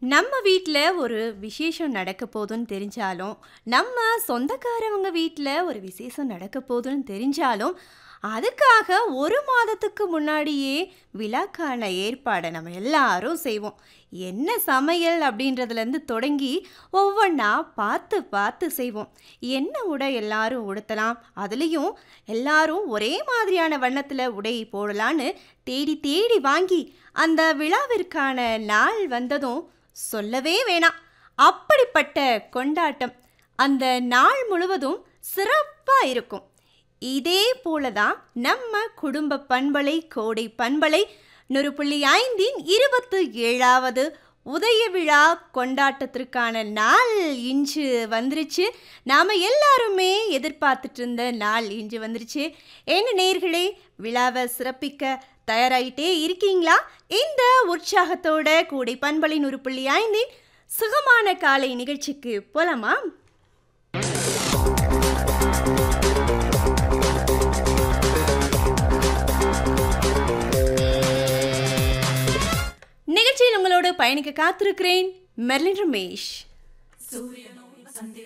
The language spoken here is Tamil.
நம்ம வீட்ல ஒரு விசேஷம் நடக்க போதுன்னு தெரிஞ்சாலும், நம்ம சொந்தக்காரவங்க வீட்ல ஒரு விசேஷம் நடக்க போதுன்னு தெரிஞ்சாலும், அதுக்காக 1 மாதத்துக்கு முன்னாடியே விழாக்கான ஏற்பாட நம்ம எல்லாரும் செய்வோம். என்ன சமையல் அப்படின்றதுலேருந்து தொடங்கி ஒவ்வொன்னா பார்த்து பார்த்து செய்வோம். என்ன உடை எல்லாரும் உடுத்தலாம், அதுலயும் எல்லாரும் ஒரே மாதிரியான வண்ணத்துல உடை போடலான்னு தேடி தேடி வாங்கி, அந்த விழாவிற்கான நாள் வந்ததும் சொல்லவே வேணாம். அப்படிப்பட்ட கொண்டாட்டம். அந்த நாள் முழுவதும் சிறப்பா இருக்கும். இதே போல தான் நம்ம குடும்ப பண்பலை, கோடை பண்பலை 100.5இன் 27வது உதய விழா கொண்டாட்டத்திற்கான நாள் இன்று வந்துருச்சு. நாம எல்லாருமே எதிர்பார்த்துட்டு இருந்த நாள் இன்று வந்துருச்சு. என்ன நேயர்களே, விழாவ சிறப்பிக்க தயாராயிட்டே இருக்கீங்களா? இந்த உற்சாகத்தோட கோடை பண்பலை 100.5இன் சுகமான காலை நிகழ்ச்சிக்கு போலாமா? நிகழ்ச்சியில் உங்களோடு பயணிக்க காத்திருக்கிறேன் மெர்லின் ரமேஷ்.